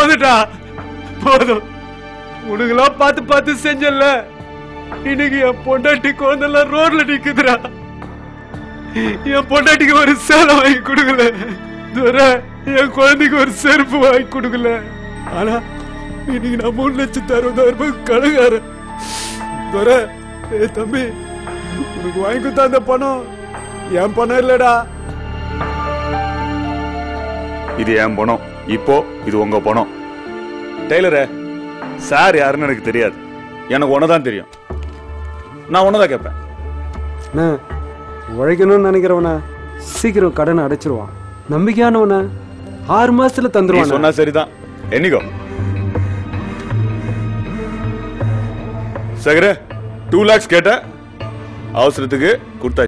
போதுடா போதும் உனக்கெல்லாம் பார்த்து பார்த்து செஞ்சல இன்னைக்கு என் பொண்டாட்டி குழந்தைலாம் ரோட்ல நிக்குதுடா என் பொண்டாட்டிக்கு ஒரு சேலை வாங்கி கொடுக்கல துரை என் குழந்தைக்கு ஒரு செருப்பு வாங்கி கொடுக்கல ஆனா இன்னைக்கு நான் மூணு லட்சத்து அறுபதாயிரம் ரூபாய் கழுகாரன் துரை ஏ தம்பி உனக்கு வாங்கி கொடுத்த அந்த பணம் என் பணம் இல்லடா இது என் பணம் இப்போ இது உங்க பணம் டெய்லரே சார் யாருன்னு எனக்கு தெரியாது எனக்கு ஒன்னதான் தெரியும் நான் ஒன்னதான் கேட்பேன் அண்ணா உழைக்கணும்னு நினைக்கிறவன சீக்கிரம் கடனை அடைச்சிருவான் நம்பிக்கையானவன ஆறு மாசத்துல நீ தந்துருவான் சொன்னா சரிதான் என்னைக்கோ சகர டூ லேக்ஸ் கேட்ட அவசரத்துக்கு கொடுத்தா